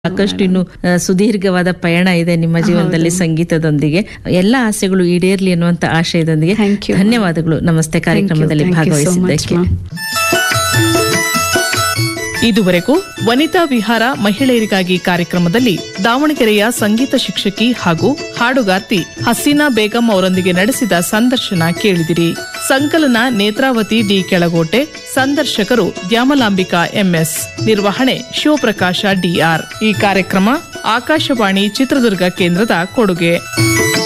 ಸಾಕಷ್ಟು ಇನ್ನು ಆ, ಸುದೀರ್ಘವಾದ ಪಯಣ ಇದೆ ನಿಮ್ಮ ಜೀವನದಲ್ಲಿ ಸಂಗೀತದೊಂದಿಗೆ ಎಲ್ಲ ಆಸೆಗಳು ಈಡೇರ್ಲಿ ಅನ್ನುವಂತ ಆಶಯದೊಂದಿಗೆ Thank you. ಧನ್ಯವಾದಗಳು ನಮಸ್ತೆ ಕಾರ್ಯಕ್ರಮದಲ್ಲಿ Thank you so much, ಭಾಗವಹಿಸಿದ್ದಕ್ಕೆ ma'am. ಇದುವರೆಗೂ ವನಿತಾ ವಿಹಾರ ಮಹಿಳೆಯರಿಗಾಗಿ ಕಾರ್ಯಕ್ರಮದಲ್ಲಿ ದಾವಣಗೆರೆಯ ಸಂಗೀತ ಶಿಕ್ಷಕಿ ಹಾಗೂ ಹಾಡುಗಾರ್ತಿ ಹಸೀನಾ ಬೇಗಂ ಅವರೊಂದಿಗೆ ನಡೆಸಿದ ಸಂದರ್ಶನ ಕೇಳಿದಿರಿ ಸಂಕಲನ ನೇತ್ರಾವತಿ ಡಿ ಕೆಳಗೋಟೆ ಸಂದರ್ಶಕರು ದ್ಯಾಮಲಾಂಬಿಕಾ ಎಂಎಸ್ ನಿರ್ವಹಣೆ ಶಿವಪ್ರಕಾಶ ಡಿಆರ್ ಈ ಕಾರ್ಯಕ್ರಮ ಆಕಾಶವಾಣಿ ಚಿತ್ರದುರ್ಗ ಕೇಂದ್ರದ ಕೊಡುಗೆ